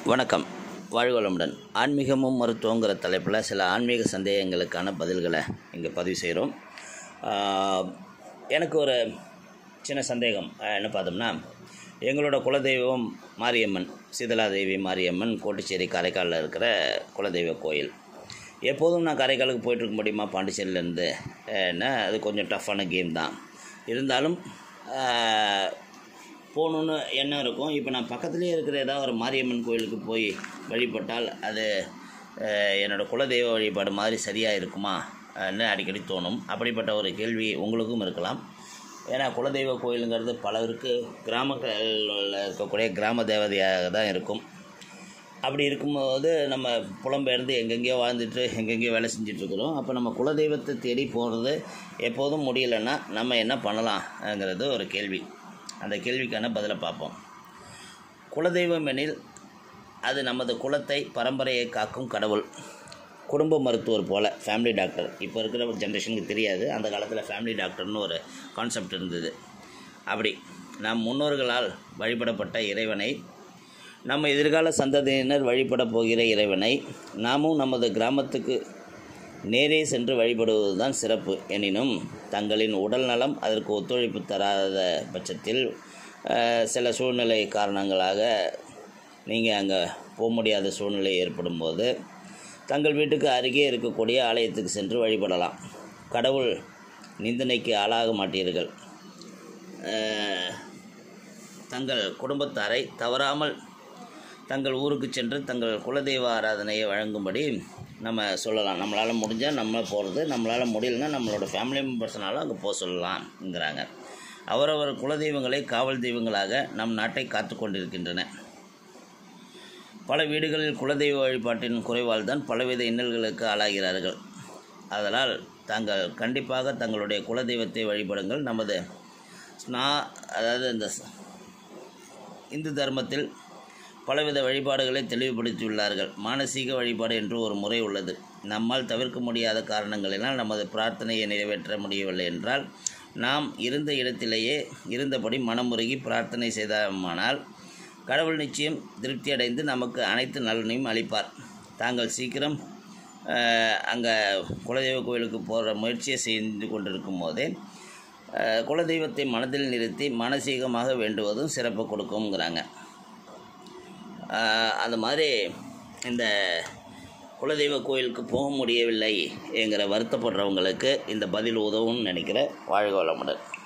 வணக்கம் வாழ்க வளமுடன் ஆன்மீகமும் மருத்துவங்கிற தலைப்பில் சில ஆன்மீக சந்தேகங்களுக்கான பதில்களை இங்கே பதிவு செய்கிறோம் ஆஹ், எனக்கு ஒரு சின்ன சந்தேகம் ஆஹ், என்ன பார்த்தோம்னா எங்களோட குலதெய்வம் மாரியம்மன் சீதலாதேவி மாரியம்மன் கோட்டுச்சேரி காரைக்காலில் இருக்கிற குலதெய்வ கோயில் எப்போதும் நான் காரைக்காலுக்கு போயிட்டு இருக்க முடியுமா பாண்டிச்சேரியிலேருந்து ஏன்னா அது கொஞ்சம் டஃப்பான கேம் தான் இருந்தாலும் ஆஹ், போகணுன்னு எண்ணம் இருக்கும் இப்போ நான் பக்கத்துலேயே இருக்கிற ஏதாவது ஒரு மாரியம்மன் கோயிலுக்கு போய் வழிபட்டால் அது அஹ், என்னோட குலதெய்வ வழிபாடு மாதிரி சரியாக இருக்குமா ன்னு அடிக்கடி தோணும் அப்படிப்பட்ட ஒரு கேள்வி உங்களுக்கும் இருக்கலாம் ஏன்னா குலதெய்வ கோயிலுங்கிறது பலருக்கு கிராமங்களில் இருக்கக்கூடிய கிராம தேவதையாக தான் இருக்கும் அப்படி இருக்கும்போது நம்ம புலம்பெயர்ந்து எங்கெங்கேயோ வாழ்ந்துட்டு எங்கெங்கேயோ வேலை செஞ்சிட்ருக்குறோம் அப்போ நம்ம குலதெய்வத்தை தேடி போகிறது எப்போதும் முடியலைன்னா நம்ம என்ன பண்ணலாம்ங்கிறது ஒரு கேள்வி அந்த கேள்விக்கான பதிலை பார்ப்போம் குலதெய்வம் எனில் அது நமது குலத்தை பரம்பரையை காக்கும் கடவுள் குடும்ப மருத்துவர் போல் ஃபேமிலி டாக்டர் இப்போ இருக்கிற ஒரு ஜென்ரேஷனுக்கு தெரியாது அந்த காலத்தில் ஃபேமிலி டாக்டர்னு ஒரு கான்செப்ட் இருந்தது அப்படி நம் முன்னோர்களால் வழிபடப்பட்ட இறைவனை நம்ம எதிர்கால சந்ததியினர் வழிபட போகிற இறைவனை நாமும் நமது கிராமத்துக்கு நேரே சென்று வழிபடுவது தான் சிறப்பு எனினும் தங்களின் உடல் நலம் அதற்கு ஒத்துழைப்பு தராத பட்சத்தில் அஹ், சில சூழ்நிலை காரணங்களாக நீங்கள் அங்கே போக முடியாத சூழ்நிலை ஏற்படும் போது தங்கள் வீட்டுக்கு அருகே இருக்கக்கூடிய ஆலயத்துக்கு சென்று வழிபடலாம் கடவுள் நிந்தனைக்கு ஆளாக மாட்டீர்கள் அஹ், தங்கள் குடும்பத்தாரை தவறாமல் தங்கள் ஊருக்கு சென்று தங்கள் குலதெய்வ ஆராதனையை வழங்கும்படி நம்ம சொல்லலாம் நம்மளால் முடிஞ்சால் நம்ம போகிறது நம்மளால் முடியலன்னா நம்மளோட ஃபேமிலி மெம்பர்ஸ்னாலும் அங்கே போக சொல்லலாம்ங்கிறாங்க அவரவர் குலதெய்வங்களை காவல் தெய்வங்களாக நம் நாட்டை காத்து கொண்டிருக்கின்றன பல வீடுகளில் குலதெய்வ வழிபாட்டின் குறைவால் தான் பலவித இன்னல்களுக்கு ஆளாகிறார்கள் அதனால் தாங்கள் கண்டிப்பாக தங்களுடைய குலதெய்வத்தை வழிபடுங்கள் நமது ஸ்னா அதாவது இந்த ஸ்- இந்து தர்மத்தில் பலவித வழிபாடுகளை தெளிவுபடுத்தியுள்ளார்கள் மானசீக வழிபாடு என்று ஒரு முறை உள்ளது நம்மால் தவிர்க்க முடியாத காரணங்களினால் நமது பிரார்த்தனையை நிறைவேற்ற முடியவில்லை என்றால் நாம் இருந்த இடத்திலேயே இருந்தபடி மனமுருகி பிரார்த்தனை செய்தோமானால் கடவுள் நிச்சயம் திருப்தி அடைந்து நமக்கு அனைத்து நலனையும் அளிப்பார் தாங்கள் சீக்கிரம் அங்கே குலதெய்வ கோயிலுக்கு போகிற முயற்சியை செய்து கொண்டிருக்கும் போதே அஹ், குலதெய்வத்தை மனதில் நிறுத்தி மானசீகமாக வேண்டுவதும் சிறப்பு கொடுக்குங்கிறாங்க ஆஹ் அது மாதிரி இந்த குலதெய்வ கோயிலுக்கு போக முடியவில்லை என்கிற வருத்தப்படுறவங்களுக்கு இந்த பதில் உதவும்னு நினைக்கிறேன் வாழ்க வளமுடன்